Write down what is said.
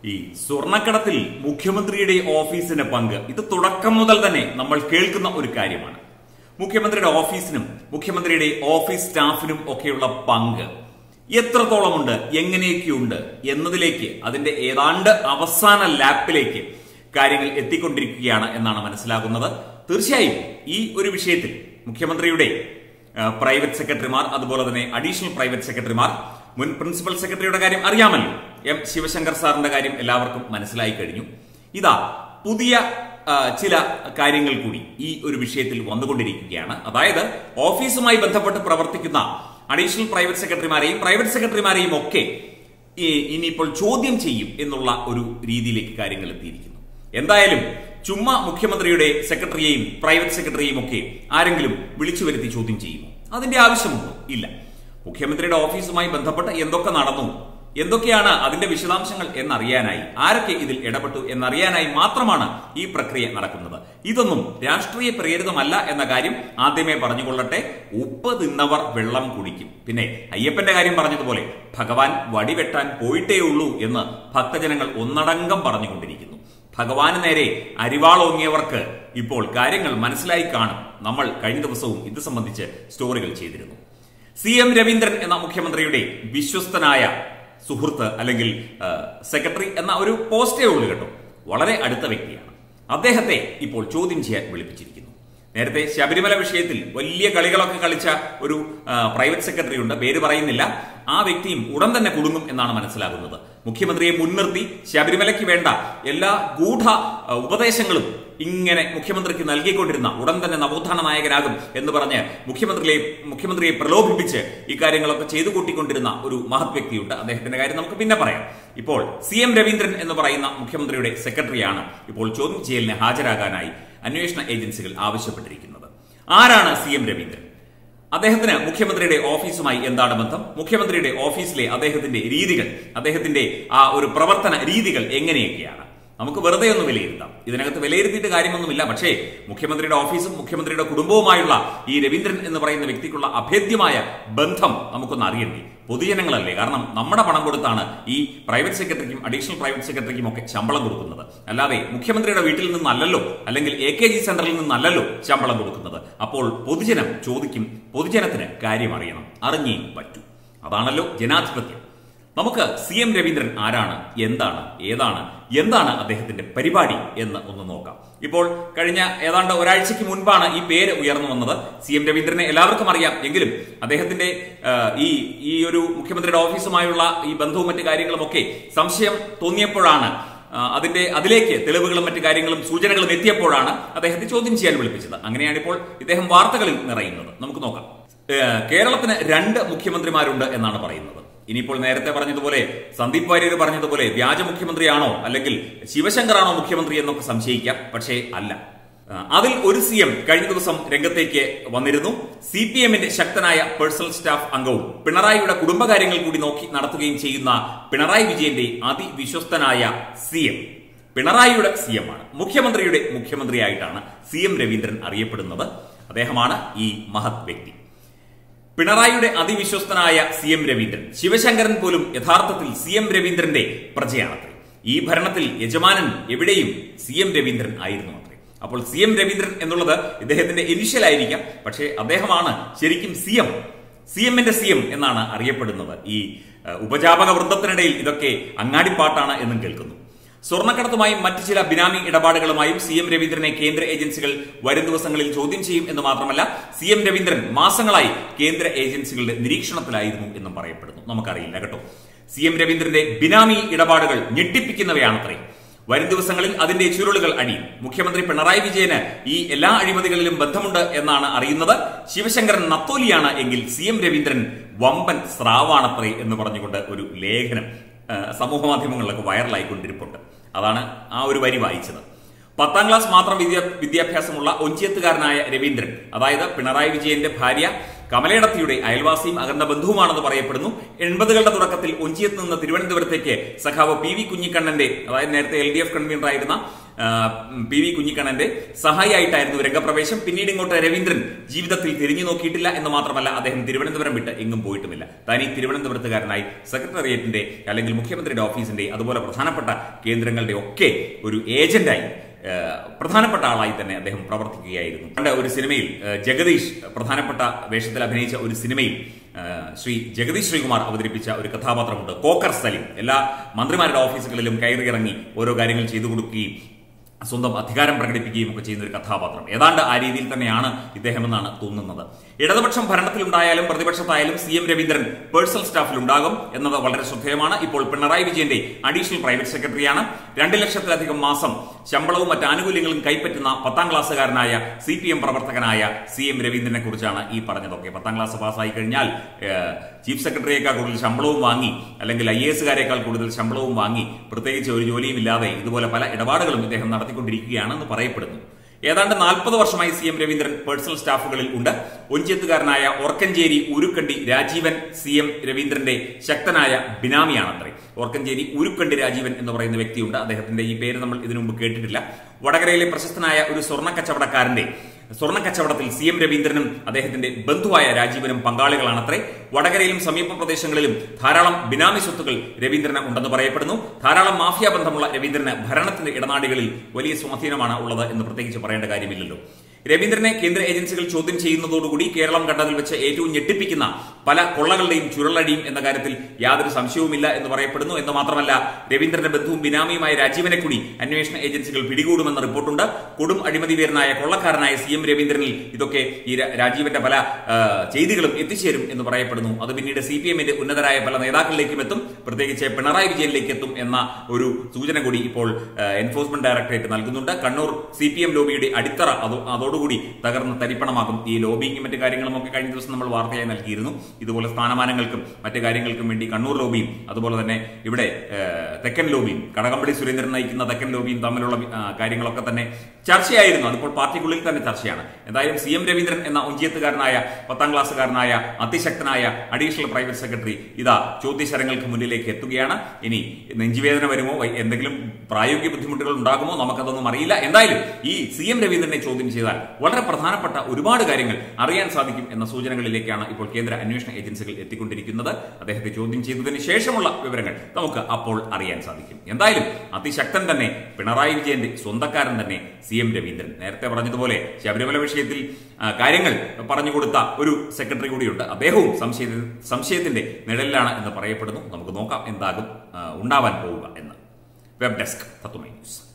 ഈ സ്വർണ്ണക്കടത്തിൽ മുഖ്യമന്ത്രിയുടെ ഓഫീസിന്റെ പങ്ക് ഇത് തുടക്കം മുതൽ തന്നെ നമ്മൾ കേൾക്കുന്ന ഒരു കാര്യമാണ് മുഖ്യമന്ത്രിയുടെ ഓഫീസിനും മുഖ്യമന്ത്രിയുടെ ഓഫീസ് സ്റ്റാഫിനും ഒക്കെയുള്ള പങ്ക് എത്രത്തോളമുണ്ട് എങ്ങനെയൊക്കെയുണ്ട് എന്നതിലേക്ക് അതിന്റെ ഏതാണ്ട് അവസാന ലാപ്പിലേക്ക് കാര്യങ്ങൾ എത്തിക്കൊണ്ടിരിക്കുകയാണ് എന്നാണ് മനസ്സിലാകുന്നത് തീർച്ചയായും ഈ ഒരു വിഷയത്തിൽ മുഖ്യമന്ത്രിയുടെ ആ, പ്രൈവറ്റ് സെക്രട്ടറിമാർ അതുപോലെ തന്നെ അഡീഷണൽ പ്രൈവറ്റ് സെക്രട്ടറിമാർ മുൻ പ്രിൻസിപ്പൽ സെക്രട്ടറിയുടെ കാര്യം അറിയാമല്ലോ എം ശിവശങ്കർ സാറിന്റെ കാര്യം എല്ലാവർക്കും മനസ്സിലായി കഴിഞ്ഞു ഇതാ പുതിയ ആ, ചില കാര്യങ്ങൾ കൂടി ഈ ഒരു വിഷയത്തിൽ വന്നുകൊണ്ടിരിക്കുകയാണ് അതായത് ഓഫീസുമായി ബന്ധപ്പെട്ട് പ്രവർത്തിക്കുന്ന അഡീഷണൽ പ്രൈവറ്റ് സെക്രട്ടറിമാരെയും പ്രൈവറ്റ് സെക്രട്ടറിമാരെയും ഒക്കെ ഈ ഇനിയിപ്പോൾ ചോദ്യം ചെയ്യും എന്നുള്ള ഒരു രീതിയിലേക്ക് കാര്യങ്ങൾ എത്തിയിരിക്കുന്നു എന്തായാലും ചുമ്മാ മുഖ്യമന്ത്രിയുടെ സെക്രട്ടറിയെയും പ്രൈവറ്റ് സെക്രട്ടറിയെയും ഒക്കെ ആരെങ്കിലും വിളിച്ചു വരുത്തി ചോദ്യം ചെയ്യുമോ അതിന്റെ ആവശ്യമുണ്ടോ ഇല്ല മുഖ്യമന്ത്രിയുടെ ഓഫീസുമായി ബന്ധപ്പെട്ട് എന്തൊക്കെ നടന്നു എന്തൊക്കെയാണ് അതിന്റെ വിശദാംശങ്ങൾ എന്നറിയാനായി ആരൊക്കെ ഇതിൽ ഇടപെട്ടു എന്നറിയാനായി മാത്രമാണ് ഈ പ്രക്രിയ നടക്കുന്നത് ഇതൊന്നും രാഷ്ട്രീയ പ്രേരിതമല്ല എന്ന കാര്യം ആദ്യമേ പറഞ്ഞുകൊള്ളട്ടെ ഉപ്പ് തിന്നവർ വെള്ളം കുടിക്കും പിന്നെ അയ്യപ്പന്റെ കാര്യം പറഞ്ഞതുപോലെ ഭഗവാൻ വടിവെട്ടാൻ പോയിട്ടേ ഉള്ളൂ എന്ന് ഭക്തജനങ്ങൾ ഒന്നടങ്കം പറഞ്ഞുകൊണ്ടിരിക്കുന്നു ഭഗവാന് നേരെ അരിവാളോങ്ങിയവർക്ക് ഇപ്പോൾ കാര്യങ്ങൾ മനസ്സിലായി കാണും നമ്മൾ കഴിഞ്ഞ ദിവസവും ഇത് സംബന്ധിച്ച് സ്റ്റോറികൾ ചെയ്തിരുന്നു സി എം രവീന്ദ്രൻ എന്ന മുഖ്യമന്ത്രിയുടെ വിശ്വസ്തനായ സുഹൃത്ത് അല്ലെങ്കിൽ ആ, സെക്രട്ടറി എന്ന ഒരു പോസ്റ്റേ ഉള്ളൂ കേട്ടോ വളരെ അടുത്ത വ്യക്തിയാണ് അദ്ദേഹത്തെ ഇപ്പോൾ ചോദ്യം ചെയ്യാൻ വിളിപ്പിച്ചിരിക്കുന്നു നേരത്തെ ശബരിമല വിഷയത്തിൽ വലിയ കളികളൊക്കെ കളിച്ച ഒരു ആ, പ്രൈവറ്റ് സെക്രട്ടറി ഉണ്ട് പേര് പറയുന്നില്ല ആ വ്യക്തിയും ഉടൻ തന്നെ കുടുങ്ങും എന്നാണ് മനസ്സിലാകുന്നത് മുഖ്യമന്ത്രിയെ മുൻനിർത്തി ശബരിമലയ്ക്ക് വേണ്ട എല്ലാ ഗൂഢ ആ, ഉപദേശങ്ങളും ഇങ്ങനെ മുഖ്യമന്ത്രിക്ക് നൽകിക്കൊണ്ടിരുന്ന ഉടൻ തന്നെ നവോത്ഥാന നായകനാകും എന്ന് പറഞ്ഞ് മുഖ്യമന്ത്രിയെ മുഖ്യമന്ത്രിയെ പ്രലോഭിപ്പിച്ച് ഇക്കാര്യങ്ങളൊക്കെ ചെയ്തു കൂട്ടിക്കൊണ്ടിരുന്ന ഒരു മഹത് വ്യക്തിയുണ്ട് അദ്ദേഹത്തിന്റെ കാര്യം നമുക്ക് പിന്നെ പറയാം ഇപ്പോൾ സി എം രവീന്ദ്രൻ എന്ന് പറയുന്ന മുഖ്യമന്ത്രിയുടെ സെക്രട്ടറിയാണ് ഇപ്പോൾ ചോദ്യം ചെയ്യലിന് ഹാജരാകാനായി അന്വേഷണ ഏജൻസികൾ ആവശ്യപ്പെട്ടിരിക്കുന്നത് ആരാണ് സി എം രവീന്ദ്രൻ അദ്ദേഹത്തിന് മുഖ്യമന്ത്രിയുടെ ഓഫീസുമായി എന്താണ് ബന്ധം മുഖ്യമന്ത്രിയുടെ ഓഫീസിലെ അദ്ദേഹത്തിന്റെ രീതികൾ അദ്ദേഹത്തിന്റെ ആ ഒരു പ്രവർത്തന രീതികൾ എങ്ങനെയൊക്കെയാണ് നമുക്ക് വെറുതെ ഒന്ന് വിലയിരുത്താം ഇതിനകത്ത് വിലയിരുത്തിയിട്ട് കാര്യമൊന്നുമില്ല പക്ഷേ മുഖ്യമന്ത്രിയുടെ ഓഫീസും മുഖ്യമന്ത്രിയുടെ കുടുംബവുമായുള്ള ഈ രവീന്ദ്രൻ എന്ന് പറയുന്ന വ്യക്തിക്കുള്ള അഭേദ്യമായ ബന്ധം നമുക്കൊന്ന് അറിയണ്ടേ പൊതുജനങ്ങളല്ലേ കാരണം നമ്മുടെ പണം കൊടുത്താണ് ഈ പ്രൈവറ്റ് സെക്രട്ടറിക്കും അഡീഷണൽ പ്രൈവറ്റ് സെക്രട്ടറിക്കും ഒക്കെ ശമ്പളം കൊടുക്കുന്നത് അല്ലാതെ മുഖ്യമന്ത്രിയുടെ വീട്ടിൽ നിന്നല്ലല്ലോ അല്ലെങ്കിൽ എ കെ ജി സെന്ററിൽ നിന്നല്ലല്ലോ ശമ്പളം കൊടുക്കുന്നത് അപ്പോൾ പൊതുജനം ചോദിക്കും പൊതുജനത്തിന് കാര്യം അറിയണം അറിഞ്ഞേ പറ്റൂ അതാണല്ലോ ജനാധിപത്യം നമുക്ക് സി എം രവീന്ദ്രൻ ആരാണ് എന്താണ് ഏതാണ് എന്താണ് അദ്ദേഹത്തിന്റെ പരിപാടി എന്ന് ഒന്ന് നോക്കാം ഇപ്പോൾ കഴിഞ്ഞ ഏതാണ്ട് ഒരാഴ്ചയ്ക്ക് മുൻപാണ് ഈ പേര് ഉയർന്നു വന്നത് സി എം രവീന്ദ്രനെ എല്ലാവർക്കും അറിയാം എങ്കിലും അദ്ദേഹത്തിന്റെ ആ, ഈ ഈ ഒരു മുഖ്യമന്ത്രിയുടെ ഓഫീസുമായുള്ള ഈ ബന്ധവും മറ്റു കാര്യങ്ങളും ഒക്കെ സംശയം തോന്നിയപ്പോഴാണ് ആ, അതിന്റെ അതിലേക്ക് തെളിവുകളും മറ്റു കാര്യങ്ങളും സൂചനകളും എത്തിയപ്പോഴാണ് അദ്ദേഹത്തെ ചോദ്യം ചെയ്യാൻ വിളിപ്പിച്ചത് അങ്ങനെയാണ് ഇപ്പോൾ ഇദ്ദേഹം വാർത്തകളിൽ നിറയുന്നത് നമുക്ക് നോക്കാം ഏ, കേരളത്തിന് രണ്ട് മുഖ്യമന്ത്രിമാരുണ്ട് എന്നാണ് പറയുന്നത് ഇനിയിപ്പോൾ നേരത്തെ പറഞ്ഞതുപോലെ സന്ദീപ് വാര്യർ പറഞ്ഞതുപോലെ വ്യാജ മുഖ്യമന്ത്രിയാണോ അല്ലെങ്കിൽ ശിവശങ്കറാണോ മുഖ്യമന്ത്രി എന്നൊക്കെ സംശയിക്കാം പക്ഷേ അല്ല ആ, അതിൽ ഒരു സി എം കഴിഞ്ഞ ദിവസം രംഗത്തേക്ക് വന്നിരുന്നു സി പി എമ്മിന്റെ ശക്തനായ പേഴ്സണൽ സ്റ്റാഫ് അംഗവും പിണറായിയുടെ കുടുംബകാര്യങ്ങൾ കൂടി നോക്കി നടത്തുകയും ചെയ്യുന്ന പിണറായി വിജയന്റെ അതിവിശ്വസ്തനായ സി എം പിണറായിയുടെ സി എം ആണ് മുഖ്യമന്ത്രിയുടെ മുഖ്യമന്ത്രിയായിട്ടാണ് സി എം രവീന്ദ്രൻ അറിയപ്പെടുന്നത് അദ്ദേഹമാണ് ഈ മഹത് വ്യക്തി പിണറായിയുടെ അതിവിശ്വസ്തനായ സി എം രവീന്ദ്രൻ ശിവശങ്കരൻ പോലും യഥാർത്ഥത്തിൽ സി എം രവീന്ദ്രന്റെ പ്രജയാണത്രേ ഈ ഭരണത്തിൽ യജമാനൻ എവിടെയും സി എം രവീന്ദ്രൻ ആയിരുന്നു അത്രേ അപ്പോൾ സി എം രവീന്ദ്രൻ എന്നുള്ളത് ഇദ്ദേഹത്തിന്റെ ഇനിഷ്യൽ ആയിരിക്കാം പക്ഷേ അദ്ദേഹമാണ് ശരിക്കും സി എം സി എമ്മിന്റെ സി എം എന്നാണ് അറിയപ്പെടുന്നത് ഈ ഏഹ്, ഉപജാപക വൃന്ദത്തിനിടയിൽ ഇതൊക്കെ അങ്ങാടിപ്പാട്ടാണ് എന്നും കേൾക്കുന്നു സ്വർണ്ണക്കടത്തുമായും മറ്റു ചില ബിനാമി ഇടപാടുകളുമായും സി എം രവീന്ദ്രനെ കേന്ദ്ര ഏജൻസികൾ വരും ദിവസങ്ങളിൽ ചോദ്യം ചെയ്യും എന്ന് മാത്രമല്ല സി എം രവീന്ദ്രൻ മാസങ്ങളായി കേന്ദ്ര ഏജൻസികളുടെ നിരീക്ഷണത്തിലായിരുന്നു എന്നും പറയപ്പെടുന്നു നമുക്കറിയില്ല കേട്ടോ സി എം രവീന്ദ്രന്റെ ബിനാമി ഇടപാടുകൾ ഞെട്ടിപ്പിക്കുന്നവയാണത്രേ വരും ദിവസങ്ങളിൽ അതിന്റെ ചുരുളുകൾ അടിയും മുഖ്യമന്ത്രി പിണറായി വിജയന് ഈ എല്ലാ അഴിമതികളിലും ബന്ധമുണ്ട് എന്നാണ് അറിയുന്നത് ശിവശങ്കരൻ നത്തോലിയാണ് എങ്കിൽ സി എം രവീന്ദ്രൻ വമ്പൻ സ്രാവാണത്രേ എന്ന് പറഞ്ഞുകൊണ്ട് ഒരു ലേഖനം ആ, സമൂഹ മാധ്യമങ്ങളിലൊക്കെ വൈറലായിക്കൊണ്ടിരിപ്പുണ്ട് അതാണ് ആ ഒരു വരി വായിച്ചത് പത്താം ക്ലാസ് മാത്രം വിദ്യാ വിദ്യാഭ്യാസമുള്ള ഒഞ്ചിയത്തുകാരനായ രവീന്ദ്രൻ അതായത് പിണറായി വിജയന്റെ ഭാര്യ കമലയിടത്തിയുടെ അയൽവാസിയും അകന്ന ബന്ധുവുമാണെന്ന് പറയപ്പെടുന്നു എൺപതുകളുടെ തുടക്കത്തിൽ ഒഞ്ചിയത്ത് നിന്ന് തിരുവനന്തപുരത്തേക്ക് സഖാവ് പി വി കുഞ്ഞിക്കണ്ണന്റെ അതായത് നേരത്തെ എൽ ഡി എഫ് കൺവീനർ ആയിരുന്ന ആ, പി വി കുഞ്ഞിക്കണ്ണന്റെ സഹായിയായിട്ടായിരുന്നു രംഗപ്രവേശം പിന്നീട് ഇങ്ങോട്ട് രവീന്ദ്രൻ ജീവിതത്തിൽ തിരിഞ്ഞു നോക്കിയിട്ടില്ല എന്ന് മാത്രമല്ല അദ്ദേഹം തിരുവനന്തപുരം വിട്ട് എങ്ങും പോയിട്ടുമില്ല താൻ ഈ തിരുവനന്തപുരത്തുകാരനായി സെക്രട്ടേറിയറ്റിന്റെ അല്ലെങ്കിൽ മുഖ്യമന്ത്രിയുടെ ഓഫീസിന്റെ അതുപോലെ പ്രധാനപ്പെട്ട കേന്ദ്രങ്ങളുടെ ഒക്കെ ഒരു ഏജന്റായി ഏഹ് പ്രധാനപ്പെട്ട ആളായി തന്നെ അദ്ദേഹം പ്രവർത്തിക്കുകയായിരുന്നു പണ്ട് ഒരു സിനിമയിൽ ഏഹ് ജഗദീഷ് പ്രധാനപ്പെട്ട വേഷത്തിൽ അഭിനയിച്ച ഒരു സിനിമയിൽ ഏഹ് ശ്രീ ജഗദീഷ് ശ്രീകുമാർ അവതരിപ്പിച്ച ഒരു കഥാപാത്രമുണ്ട് കോക്കർ സലീം എല്ലാ മന്ത്രിമാരുടെ ഓഫീസുകളിലും കയറി ഇറങ്ങി ഓരോ കാര്യങ്ങൾ ചെയ്തു കൊടുക്കുകയും സ്വന്തം അധികാരം പ്രകടിപ്പിക്കുകയും ഒക്കെ ചെയ്യുന്ന ഒരു കഥാപാത്രം ഏതാണ്ട് ആ രീതിയിൽ തന്നെയാണ് ഇദ്ദേഹം എന്നാണ് തോന്നുന്നത് ഇടതുപക്ഷം ഭരണത്തിലുണ്ടായാലും പ്രതിപക്ഷത്തായാലും സി എം രവീന്ദ്രൻ പേഴ്സണൽ സ്റ്റാഫിൽ ഉണ്ടാകും എന്നത് വളരെ ശ്രദ്ധേയമാണ് ഇപ്പോൾ പിണറായി വിജയന്റെ അഡീഷണൽ പ്രൈവറ്റ് സെക്രട്ടറിയാണ് രണ്ട് ലക്ഷത്തിലധികം മാസം ശമ്പളവും മറ്റ് ആനുകൂല്യങ്ങളും കൈപ്പറ്റുന്ന പത്താം ക്ലാസ്സുകാരനായ സി പി എം പ്രവർത്തകനായ സി എം രവീന്ദ്രനെ കുറിച്ചാണ് ഈ പറഞ്ഞതൊക്കെ പത്താം ക്ലാസ് പാസ്സായി കഴിഞ്ഞാൽ ഏഹ്, ചീഫ് സെക്രട്ടറിയേക്കാൾ കൂടുതൽ ശമ്പളവും വാങ്ങി അല്ലെങ്കിൽ ഐ എ എസുകാരേക്കാൾ കൂടുതൽ ശമ്പളവും വാങ്ങി പ്രത്യേകിച്ച് ഒരു ജോലിയും ഇല്ലാതെ ഇതുപോലെ പല ഇടപാടുകളും ഇദ്ദേഹം നടത്തിക്കൊണ്ടിരിക്കുകയാണെന്ന് പറയപ്പെടുന്നു ഏതാണ്ട് നാൽപ്പത് വർഷമായി സി എം രവീന്ദ്രൻ പേഴ്സണൽ സ്റ്റാഫുകളിൽ ഉണ്ട് ഒഞ്ചിയത്തുകാരനായ ഓർക്കഞ്ചേരി ഉരുക്കണ്ടി രാജീവൻ സി എം രവീന്ദ്രന്റെ ശക്തനായ ബിനാമിയാണത്രേ ഓർക്കഞ്ചേരി ഉരുക്കണ്ടി രാജീവൻ എന്ന് പറയുന്ന വ്യക്തിയുണ്ട് അദ്ദേഹത്തിന്റെ ഈ പേര് നമ്മൾ ഇതിനു മുമ്പ് കേട്ടിട്ടില്ല വടകരയിലെ പ്രശസ്തനായ ഒരു സ്വർണ്ണ കച്ചവടക്കാരന്റെ സ്വർണ്ണ കച്ചവടത്തിൽ സി എം രവീന്ദ്രനും അദ്ദേഹത്തിന്റെ ബന്ധുവായ രാജീവനും പങ്കാളികളാണത്രേ വടകരയിലും സമീപ പ്രദേശങ്ങളിലും ധാരാളം ബിനാമി സ്വത്തുക്കൾ രവീന്ദ്രന് ഉണ്ടെന്ന് പറയപ്പെടുന്നു ധാരാളം മാഫിയ ബന്ധമുള്ള രവീന്ദ്രന് ഭരണത്തിന്റെ ഇടനാടുകളിൽ വലിയ സ്വാധീനമാണ് ഉള്ളത് എന്ന് പ്രത്യേകിച്ച് പറയേണ്ട കാര്യമില്ലല്ലോ രവീന്ദ്രനെ കേന്ദ്ര ഏജൻസികൾ ചോദ്യം ചെയ്യുന്നതോടുകൂടി കേരളം കണ്ടതിൽ വെച്ച് ഏറ്റവും ഞെട്ടിപ്പിക്കുന്ന പല കൊള്ളകളുടെയും ചുരുളടിയും എന്ന കാര്യത്തിൽ യാതൊരു സംശയവുമില്ല എന്ന് പറയപ്പെടുന്നു എന്ന് മാത്രമല്ല രവീന്ദ്രന്റെ ബന്ധുവും ബിനാമിയുമായ രാജീവനെ കൂടി അന്വേഷണ ഏജൻസികൾ പിടികൂടുമെന്ന റിപ്പോർട്ടുണ്ട് കൊടും അഴിമതിവീരനായ കൊള്ളക്കാരനായ സി എം രവീന്ദ്രനിൽ ഇതൊക്കെ ഈ രാ- രാജീവന്റെ പല ആ, ചെയ്തികളും എത്തിച്ചേരും എന്ന് പറയപ്പെടുന്നു അത് പിന്നീട് സി പി എമ്മിന്റെ ഉന്നതരായ പല നേതാക്കളിലേക്കും എത്തും പ്രത്യേകിച്ച് പിണറായി വിജയനിലേക്ക് എത്തും എന്ന ഒരു സൂചന കൂടി ഇപ്പോൾ ആ, എൻഫോഴ്സ്മെന്റ് ഡയറക്ടറേറ്റ് നൽകുന്നുണ്ട് കണ്ണൂർ സി പി എം ലോബിയുടെ അടിത്തറ അതോ അതോടുകൂടി തകർന്ന് തരിപ്പണമാകും ഈ ലോബിയും മറ്റു കാര്യങ്ങളും ഒക്കെ കഴിഞ്ഞ ദിവസം നമ്മൾ വാർത്തയായി നൽകിയിരുന്നു ഇതുപോലെ സ്ഥാനമാനങ്ങൾക്കും മറ്റു കാര്യങ്ങൾക്കും വേണ്ടി കണ്ണൂർ ലോബിയും അതുപോലെ തന്നെ ഇവിടെ ആ, തെക്കൻ ലോബിയും കടകംപള്ളി സുരേന്ദ്രൻ നയിക്കുന്ന തെക്കൻ ലോബിയും തമ്മിലുള്ള ആ, കാര്യങ്ങളൊക്കെ തന്നെ ചർച്ചയായിരുന്നു അതിപ്പോൾ പാർട്ടിക്കുള്ളിൽ തന്നെ ചർച്ചയാണ് എന്തായാലും സി എം രവീന്ദ്രൻ എന്ന ഒഞ്ചിയത്തുകാരനായ പത്താം ക്ലാസ്സുകാരനായ അതിശക്തനായ അഡീഷണൽ പ്രൈവറ്റ് സെക്രട്ടറി ഇതാ ചോദ്യശരങ്ങൾക്ക് മുന്നിലേക്ക് എത്തുകയാണ് ഇനി നെഞ്ചുവേദന വരുമോ വൈ- എന്തെങ്കിലും പ്രായോഗിക ബുദ്ധിമുട്ടുകൾ ഉണ്ടാകുമോ നമുക്കതൊന്നും അറിയില്ല എന്തായാലും ഈ സി എം രവീന്ദ്രനെ ചോദ്യം ചെയ്താൽ വളരെ പ്രധാനപ്പെട്ട ഒരുപാട് കാര്യങ്ങൾ അറിയാൻ സാധിക്കും എന്ന സൂചനകളിലേക്കാണ് ഇപ്പോൾ കേന്ദ്ര അന്വേഷണ ഏജൻസികൾ എത്തിക്കൊണ്ടിരിക്കുന്നത് അദ്ദേഹത്തെ ചോദ്യം ചെയ്തതിന് ശേഷമുള്ള വിവരങ്ങൾ നമുക്ക് അപ്പോൾ അറിയാൻ സാധിക്കും എന്തായാലും അതിശക്തൻ തന്നെ പിണറായി വിജയന്റെ സ്വന്തക്കാരൻ തന്നെ സി എം രവീന്ദ്രൻ നേരത്തെ പറഞ്ഞതുപോലെ ശബരിമല വിഷയത്തിൽ ആ, കാര്യങ്ങൾ പറഞ്ഞു കൊടുത്ത ഒരു സെക്രട്ടറി കൂടിയുണ്ട് അദ്ദേഹവും സംശയ സംശയത്തിന്റെ നിഴലിലാണ് എന്ന് പറയപ്പെടുന്നു നമുക്ക് നോക്കാം എന്താകും ആ, ഉണ്ടാവാൻ പോവുക എന്ന് വെബ് ഡെസ്ക് തത്വമൈ ന്യൂസ്